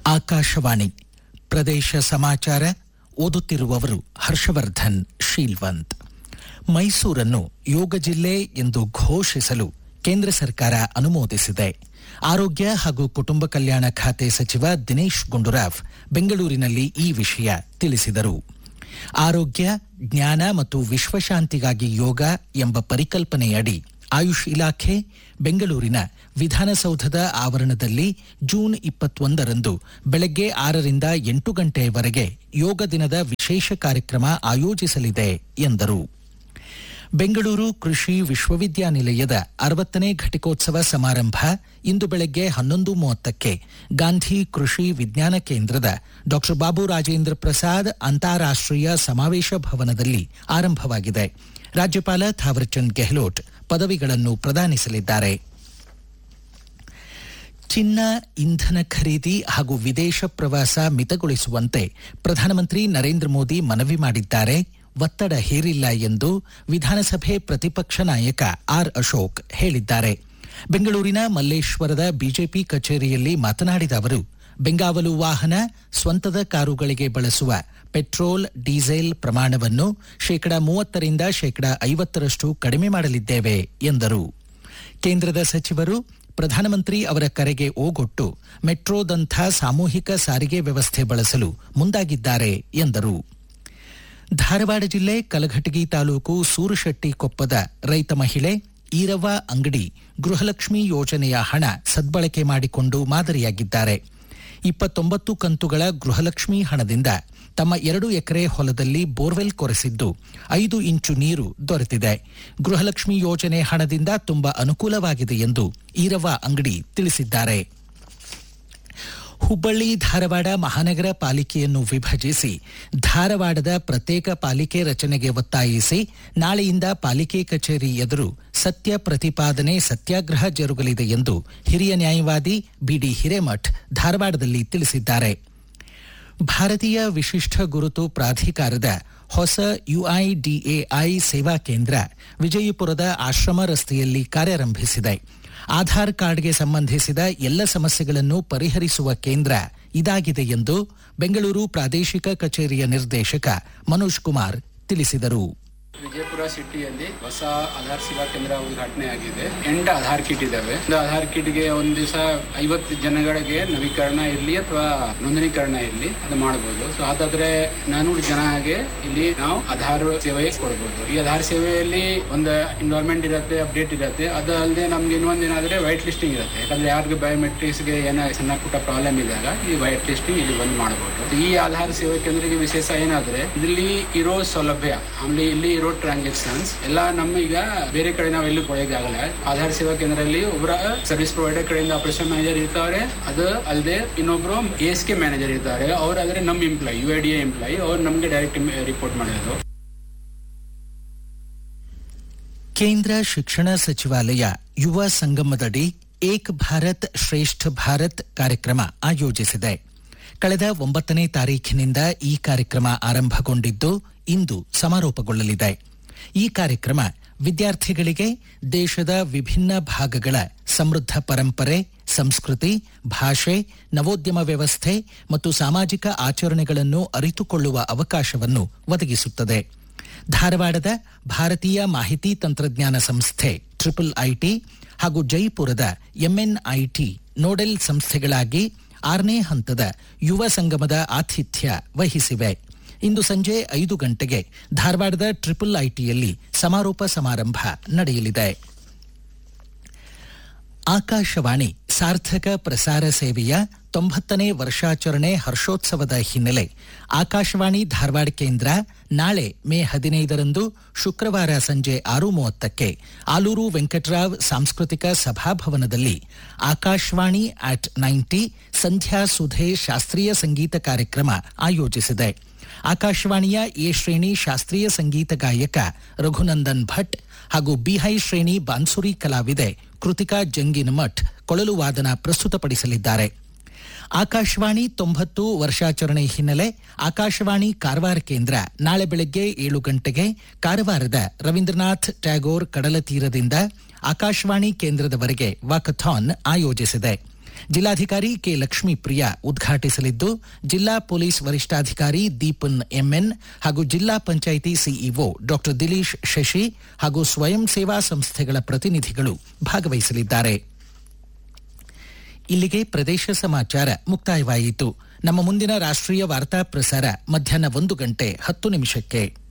ಆಕಾಶವಾಣಿ ಪ್ರದೇಶ ಸಮಾಚಾರ ಓದುತ್ತಿರುವವರು ಹರ್ಷವರ್ಧನ್ ಶೀಲ್ವಂತ್ ಮೈಸೂರನ್ನು ಯೋಗ ಜಿಲ್ಲೆ ಎಂದು ಘೋಷಿಸಲು ಕೇಂದ್ರ ಸರ್ಕಾರ ಅನುಮೋದಿಸಿದೆ ಆರೋಗ್ಯ ಹಾಗೂ ಕುಟುಂಬ ಕಲ್ಯಾಣ ಖಾತೆ ಸಚಿವ ದಿನೇಶ್ ಗುಂಡೂರಾವ್ ಬೆಂಗಳೂರಿನಲ್ಲಿ ಈ ವಿಷಯ ತಿಳಿಸಿದರು ಆರೋಗ್ಯ ಜ್ಞಾನ ಮತ್ತು ವಿಶ್ವಶಾಂತಿಗಾಗಿ ಯೋಗ ಎಂಬ ಪರಿಕಲ್ಪನೆಯಡಿ ಆಯುಷ್ ಇಲಾಖೆ ಬೆಂಗಳೂರಿನ ವಿಧಾನಸೌಧದ ಆವರಣದಲ್ಲಿ ಜೂನ್ ಇಪ್ಪತ್ತೊಂದರಂದು ಬೆಳಗ್ಗೆ ಆರರಿಂದ ಎಂಟು ಗಂಟೆಯವರೆಗೆ ಯೋಗ ದಿನದ ವಿಶೇಷ ಕಾರ್ಯಕ್ರಮ ಆಯೋಜಿಸಲಿದೆ ಎಂದರು ಬೆಂಗಳೂರು ಕೃಷಿ ವಿಶ್ವವಿದ್ಯಾನಿಲಯದ ಅರವತ್ತನೇ ಘಟಿಕೋತ್ಸವ ಸಮಾರಂಭ ಇಂದು ಬೆಳಗ್ಗೆ ಹನ್ನೊಂದು ಮೂವತ್ತಕ್ಕೆ ಗಾಂಧಿ ಕೃಷಿ ವಿಜ್ಞಾನ ಕೇಂದ್ರದ ಡಾ ಬಾಬು ರಾಜೇಂದ್ರ ಪ್ರಸಾದ್ ಅಂತಾರಾಷ್ಟ್ರೀಯ ಸಮಾವೇಶ ಭವನದಲ್ಲಿ ಆರಂಭವಾಗಿದೆ ರಾಜ್ಯಪಾಲ ಥಾವರ್ಚಂದ್ ಗೆಹ್ಲೋಟ್ ಪದವಿಗಳನ್ನು ಪ್ರದಾನಿಸಲಿದ್ದಾರೆ ಚಿನ್ನ ಇಂಧನ ಖರೀದಿ ಹಾಗೂ ವಿದೇಶ ಪ್ರವಾಸ ಮಿತಗೊಳಿಸುವಂತೆ ಪ್ರಧಾನಮಂತ್ರಿ ನರೇಂದ್ರ ಮೋದಿ ಮನವಿ ಮಾಡಿದ್ದಾರೆ ಒತ್ತಡ ಹೇರಿಲ್ಲ ಎಂದು ವಿಧಾನಸಭೆ ಪ್ರತಿಪಕ್ಷ ನಾಯಕ ಆರ್ ಅಶೋಕ್ ಹೇಳಿದ್ದಾರೆ ಬೆಂಗಳೂರಿನ ಮಲ್ಲೇಶ್ವರದ ಬಿಜೆಪಿ ಕಚೇರಿಯಲ್ಲಿ ಮಾತನಾಡಿದ ಅವರು ಬೆಂಗಾವಲು ವಾಹನ ಸ್ವಂತದ ಕಾರುಗಳಿಗೆ ಬಳಸುವ ಪೆಟ್ರೋಲ್ ಡೀಸೆಲ್ ಪ್ರಮಾಣವನ್ನು ಶೇಕಡ ಮೂವತ್ತರಿಂದ ಶೇಕಡ ಐವತ್ತರಷ್ಟು ಕಡಿಮೆ ಮಾಡಲಿದ್ದೇವೆ ಎಂದರು ಕೇಂದ್ರದ ಸಚಿವರು ಪ್ರಧಾನಮಂತ್ರಿ ಅವರ ಕರೆಗೆ ಓಗೊಟ್ಟು ಮೆಟ್ರೋದಂಥ ಸಾಮೂಹಿಕ ಸಾರಿಗೆ ವ್ಯವಸ್ಥೆ ಬಳಸಲು ಮುಂದಾಗಿದ್ದಾರೆ ಎಂದರು ಧಾರವಾಡ ಜಿಲ್ಲೆ ಕಲಘಟಗಿ ತಾಲೂಕು ಸೂರಶೆಟ್ಟಿ ಕೊಪ್ಪದ ರೈತ ಮಹಿಳೆ ಈರವ್ವ ಅಂಗಡಿ ಗೃಹಲಕ್ಷ್ಮಿ ಯೋಜನೆಯ ಹಣ ಸದ್ಬಳಕೆ ಮಾಡಿಕೊಂಡು ಮಾದರಿಯಾಗಿದ್ದಾರೆ ಇಪ್ಪತ್ತೊಂಬತ್ತು ಕಂತುಗಳ ಗೃಹಲಕ್ಷ್ಮಿ ಹಣದಿಂದ ತಮ್ಮ ಎರಡು ಎಕರೆ ಹೊಲದಲ್ಲಿ ಬೋರ್ವೆಲ್ ಕೊರೆಸಿದ್ದು ಐದು ಇಂಚು ನೀರು ದೊರೆತಿದೆ ಗೃಹಲಕ್ಷ್ಮಿ ಯೋಜನೆ ಹಣದಿಂದ ತುಂಬಾ ಅನುಕೂಲವಾಗಿದೆ ಎಂದು ಈರವ್ವ ಅಂಗಡಿ ತಿಳಿಸಿದ್ದಾರೆ ಹುಬ್ಬಳ್ಳಿ ಧಾರವಾಡ ಮಹಾನಗರ ಪಾಲಿಕೆಯನ್ನು ವಿಭಜಿಸಿ ಧಾರವಾಡದ ಪ್ರತ್ಯೇಕ ಪಾಲಿಕೆ ರಚನೆಗೆ ಒತ್ತಾಯಿಸಿ ನಾಳೆಯಿಂದ ಪಾಲಿಕೆ ಕಚೇರಿ ಎದುರು ಸತ್ಯ ಪ್ರತಿಪಾದನೆ ಸತ್ಯಾಗ್ರಹ ಜರುಗಲಿದೆ ಎಂದು ಹಿರಿಯ ನ್ಯಾಯವಾದಿ ಬಿಡಿ ಹಿರೇಮಠ್ ಧಾರವಾಡದಲ್ಲಿ ತಿಳಿಸಿದ್ದಾರೆ ಭಾರತೀಯ ವಿಶಿಷ್ಟ ಗುರುತು ಪ್ರಾಧಿಕಾರದ ಹೊಸ ಯುಐಡಿಎಐ ಸೇವಾ ಕೇಂದ್ರ ವಿಜಯಪುರದ ಆಶ್ರಮ ರಸ್ತೆಯಲ್ಲಿ ಕಾರ್ಯಾರಂಭಿಸಿದೆ ಆಧಾರ್ ಕಾರ್ಡ್ಗೆ ಸಂಬಂಧಿಸಿದ ಎಲ್ಲ ಸಮಸ್ಯೆಗಳನ್ನು ಪರಿಹರಿಸುವ ಕೇಂದ್ರ ಇದಾಗಿದೆ ಎಂದು ಬೆಂಗಳೂರು ಪ್ರಾದೇಶಿಕ ಕಚೇರಿಯ ನಿರ್ದೇಶಕ ಮನೋಜ್ ಕುಮಾರ್ ತಿಳಿಸಿದರು ವಿಜಯಪುರ ಸಿಟಿಯಲ್ಲಿ ಹೊಸ ಆಧಾರ್ ಸೇವಾ ಕೇಂದ್ರ ಉದ್ಘಾಟನೆ ಆಗಿದೆ ಎಂಟು ಆಧಾರ್ ಕಿಟ್ ಇದಾವೆ ಒಂದು ಆಧಾರ್ ಕಿಟ್ಗೆ ಒಂದ್ ದಿವಸ ಐವತ್ತು ಜನಗಳಿಗೆ ನವೀಕರಣ ಇರಲಿ ಅಥವಾ ನೋಂದಣೀಕರಣ ಇರಲಿ ಅದು ಮಾಡಬಹುದು ಸೊ ಅದಾದ್ರೆ ನಾನೂರು ಜನಗೆ ಇಲ್ಲಿ ನಾವು ಆಧಾರ್ ಸೇವೆ ಕೊಡಬಹುದು ಈ ಆಧಾರ್ ಸೇವೆಯಲ್ಲಿ ಒಂದು ಇನ್ವಾಲ್ವ್ಮೆಂಟ್ ಇರುತ್ತೆ ಅಪ್ಡೇಟ್ ಇರುತ್ತೆ ಅದು ಅಲ್ಲದೆ ನಮ್ಗೆ ಇನ್ನೊಂದ್ ಏನಾದ್ರೆ ವೈಟ್ ಲಿಸ್ಟಿಂಗ್ ಇರುತ್ತೆ ಯಾಕಂದ್ರೆ ಯಾರಿಗೆ ಬಯೋಮೆಟ್ರಿಕ್ಸ್ ಗೆ ಏನೋ ಸಣ್ಣ ಪುಟ್ಟ ಪ್ರಾಬ್ಲಮ್ ಇದ್ದಾಗ ಈ ವೈಟ್ ಲಿಸ್ಟಿಂಗ್ ಇಲ್ಲಿ ಬಂದ್ ಮಾಡಬಹುದು ಈ ಆಧಾರ್ ಸೇವೆ ಕೇಂದ್ರಕ್ಕೆ ವಿಶೇಷ ಏನಾದ್ರೆ ಇಲ್ಲಿ ಇರೋ ಸೌಲಭ್ಯ ಆಮೇಲೆ ಇಲ್ಲಿ ಇರೋ ಟ್ರಾನ್ಸಾಕ್ಷನ್ಸ್ ಎಲ್ಲ ನಮ್ಮ ಈಗ ಬೇರೆ ಕಡೆ ನಾವು ಎಲ್ಲಿ ಆಗಲ್ಲ ಆಧಾರ್ ಸೇವಾ ಕೇಂದ್ರದಲ್ಲಿ ಒಬ್ಬರ ಸರ್ವಿಸ್ ಪ್ರೊವೈಡರ್ ಕಡೆಯಿಂದ ಆಪರೇಷನ್ ಮ್ಯಾನೇಜರ್ ಇರ್ತಾರೆ ಅದು ಅಲ್ಲದೆ ಇನ್ನೊಬ್ರು ಎಸ್ ಕೆ ಮ್ಯಾನೇಜರ್ ಇರ್ತಾರೆ ಅವ್ರು ಆದ್ರೆ ನಮ್ಮ employee U I D employee ಅವ್ರು ನಮ್ಗೆ ಡೈರೆಕ್ಟ್ ರಿಪೋರ್ಟ್ ಮಾಡೋದು ಕೇಂದ್ರ ಶಿಕ್ಷಣ ಸಚಿವಾಲಯ ಯುವ ಸಂಗಮದಡಿ ಏಕ್ ಭಾರತ್ ಶ್ರೇಷ್ಠ ಭಾರತ್ ಕಾರ್ಯಕ್ರಮ ಆಯೋಜಿಸಿದೆ ಕಳೆದ ಒಂಬತ್ತನೇ ತಾರೀಖಿನಿಂದ ಈ ಕಾರ್ಯಕ್ರಮ ಆರಂಭಗೊಂಡಿದ್ದು ಇಂದು ಸಮಾರೋಪಗೊಳ್ಳಲಿದೆ ಈ ಕಾರ್ಯಕ್ರಮ ವಿದ್ಯಾರ್ಥಿಗಳಿಗೆ ದೇಶದ ವಿಭಿನ್ನ ಭಾಗಗಳ ಸಮೃದ್ಧ ಪರಂಪರೆ ಸಂಸ್ಕೃತಿ ಭಾಷೆ ನವೋದ್ಯಮ ವ್ಯವಸ್ಥೆ ಮತ್ತು ಸಾಮಾಜಿಕ ಆಚರಣೆಗಳನ್ನು ಅರಿತುಕೊಳ್ಳುವ ಅವಕಾಶವನ್ನು ಒದಗಿಸುತ್ತದೆ ಧಾರವಾಡದ ಭಾರತೀಯ ಮಾಹಿತಿ ತಂತ್ರಜ್ಞಾನ ಸಂಸ್ಥೆ ಟ್ರಿಪಲ್ ಐಟಿ ಹಾಗೂ ಜೈಪುರದ ಎಂಎನ್ಐಟಿ ನೋಡೆಲ್ ಸಂಸ್ಥೆಗಳಾಗಿ ಆರನೇ ಹಂತದ ಯುವ ಸಂಗಮದ ಆತಿಥ್ಯ ವಹಿಸಿವೆ ಇಂದು ಸಂಜೆ ಐದು ಗಂಟೆಗೆ ಧಾರವಾಡದ ಟ್ರಿಪಲ್ ಐಟಿಯಲ್ಲಿ ಸಮಾರೋಪ ಸಮಾರಂಭ ನಡೆಯಲಿದೆ ಆಕಾಶವಾಣಿ ಸಾರ್ಥಕ ಪ್ರಸಾರ ಸೇವೆಯ ತೊಂಬತ್ತನೇ ವರ್ಷಾಚರಣೆ ಹರ್ಷೋತ್ಸವದ ಹಿನ್ನೆಲೆ ಆಕಾಶವಾಣಿ ಧಾರವಾಡ ಕೇಂದ್ರ ನಾಳೆ ಮೇ ಹದಿನೈದರಂದು ಶುಕ್ರವಾರ ಸಂಜೆ ಆರು ಮೂವತ್ತಕ್ಕೆ ಆಲೂರು ವೆಂಕಟರಾವ್ ಸಾಂಸ್ಕೃತಿಕ ಸಭಾಭವನದಲ್ಲಿ ಆಕಾಶವಾಣಿ ಅಟ್ ನೈಂಟಿ ಸಂಧ್ಯಾ ಸುಧೆ ಶಾಸ್ತ್ರೀಯ ಸಂಗೀತ ಕಾರ್ಯಕ್ರಮ ಆಯೋಜಿಸಿದೆ ಆಕಾಶವಾಣಿಯ ಎ ಶ್ರೇಣಿ ಶಾಸ್ತ್ರೀಯ ಸಂಗೀತ ಗಾಯಕ ರಘುನಂದನ್ ಭಟ್ ಹಾಗೂ ಬಿಹೈ ಶ್ರೇಣಿ ಬಾನ್ಸುರಿ ಕಲಾವಿದೆ ಕೃತಿಕಾ ಜಂಗಿನಮಠ್ ಕೊಳಲು ವಾದನ ಪ್ರಸ್ತುತಪಡಿಸಲಿದ್ದಾರೆ ಆಕಾಶವಾಣಿ ತೊಂಬತ್ತು ವರ್ಷಾಚರಣೆ ಹಿನ್ನೆಲೆ ಆಕಾಶವಾಣಿ ಕಾರವಾರ ಕೇಂದ್ರ ನಾಳೆ ಬೆಳಗ್ಗೆ ಏಳು ಗಂಟೆಗೆ ಕಾರವಾರದ ರವೀಂದ್ರನಾಥ್ ಟ್ಯಾಗೋರ್ ಕಡಲ ತೀರದಿಂದ ಆಕಾಶವಾಣಿ ಕೇಂದ್ರದವರೆಗೆ ವಾಕಥಾನ್ ಆಯೋಜಿಸಿದೆ ಜಿಲ್ಲಾಧಿಕಾರಿ ಕೆ ಲಕ್ಷ್ಮೀಪ್ರಿಯಾ ಉದ್ಘಾಟಿಸಲಿದ್ದು ಜಿಲ್ಲಾ ಪೊಲೀಸ್ ವರಿಷ್ಠಾಧಿಕಾರಿ ದೀಪನ್ ಎಂಎನ್ ಹಾಗೂ ಜಿಲ್ಲಾ ಪಂಚಾಯಿತಿ ಸಿಇಒ ಡಾಕ್ಟರ್ ದಿಲೀಶ್ ಶಶಿ ಹಾಗೂ ಸ್ವಯಂ ಸೇವಾ ಸಂಸ್ಥೆಗಳ ಪ್ರತಿನಿಧಿಗಳು ಭಾಗವಹಿಸಲಿದ್ದಾರೆ ಇಲ್ಲಿಗೆ ಪ್ರದೇಶ ಸಮಾಚಾರ ಮುಕ್ತಾಯವಾಯಿತು ನಮ್ಮ ಮುಂದಿನ ರಾಷ್ಟ್ರೀಯ ವಾರ್ತಾ ಪ್ರಸಾರ ಮಧ್ಯಾಹ್ನ ಒಂದು ಗಂಟೆ ಹತ್ತು ನಿಮಿಷಕ್ಕೆ